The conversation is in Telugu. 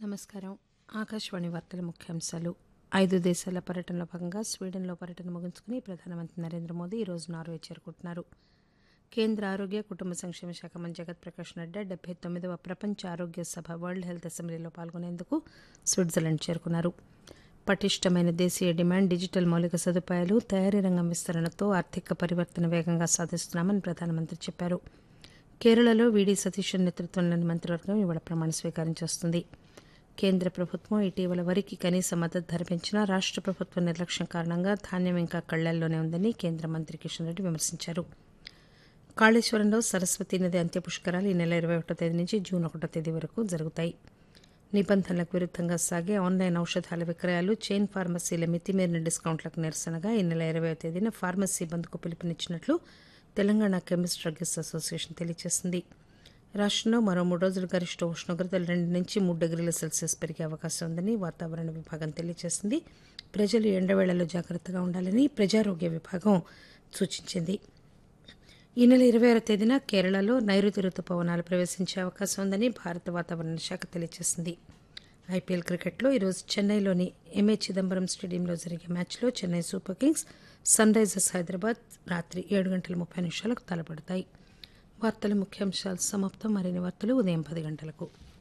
నమస్కారం ఆకాశవాణి వార్తల ముఖ్యాంశాలు ఐదు దేశాల పర్యటనలో భాగంగా స్వీడన్లో పర్యటన ముగించుకుని ప్రధానమంత్రి నరేంద్ర మోదీ ఈ రోజు నార్వే చేరుకుంటున్నారు కేంద్ర ఆరోగ్య కుటుంబ సంక్షేమ శాఖ మంత్రి జగత్ ప్రకాష్ నడ్డా డెబ్బై తొమ్మిదవ ప్రపంచ ఆరోగ్య సభ వరల్డ్ హెల్త్ అసెంబ్లీలో పాల్గొనేందుకు స్విట్జర్లాండ్ చేరుకున్నారు పటిష్టమైన దేశీయ డిమాండ్ డిజిటల్ మౌలిక సదుపాయాలు తయారీ రంగం విస్తరణతో ఆర్థిక పరివర్తన వేగంగా సాధిస్తున్నామని ప్రధానమంత్రి చెప్పారు కేరళలో వీడీ సతీశన్ నేతృత్వంలోని మంత్రివర్గం ఇవాళ ప్రమాణ స్వీకారం చేస్తుంది కేంద్ర ప్రభుత్వం ఇటీవల వరికి కనీస మద్దతు ధర పెంచినా రాష్ట ప్రభుత్వ నిర్లక్ష్యం కారణంగా ధాన్యం ఇంకా కళ్లల్లోనే ఉందని కేంద్ర మంత్రి కిషన్ రెడ్డి విమర్శించారు కాళేశ్వరంలో సరస్వతీ నది అంత్య పుష్కరాలు ఈ నెల ఇరవై ఒకటో తేదీ నుంచి జూన్ ఒకటో తేదీ వరకు జరుగుతాయి నిబంధనలకు విరుద్దంగా సాగే ఆన్లైన్ ఔషధాల విక్రయాలు చైన్ ఫార్మసీల మితిమీరిన డిస్కౌంట్లకు నిరసనగా ఈ నెల ఇరవై తేదీన ఫార్మసీ బంద్కు పిలుపునిచ్చినట్లు తెలంగాణ కెమిస్ట్ డ్రగ్గిస్ట్ అసోసియేషన్ తెలియజేసింది రాష్టంలో మరో మూడు రోజులు గరిష్ట ఉష్ణోగ్రతలు రెండు నుంచి మూడు డిగ్రీల సెల్సియస్ పెరిగే అవకాశం ఉందని వాతావరణ విభాగం తెలియజేసింది ప్రజలు ఎండవేళలో జాగ్రత్తగా ఉండాలని ప్రజారోగ్య విభాగం సూచించింది ఈ నెల ఇరవై ఆరో తేదీన కేరళలో నైరుతి రుతుపవనాలు ప్రవేశించే అవకాశం ఉందని భారత వాతావరణ శాఖ తెలియజేసింది ఐపీఎల్ క్రికెట్లో ఈరోజు చెన్నైలోని ఎంఏ చిదంబరం స్టేడియంలో జరిగే మ్యాచ్లో Chennai super kings sunrisers Hyderabad రాత్రి ఏడు గంటల ముప్పై నిమిషాలకు తలపడతాయి వార్తల ముఖ్యాంశాలు సమాప్తం మరిన్ని వార్తలు ఉదయం పది గంటలకు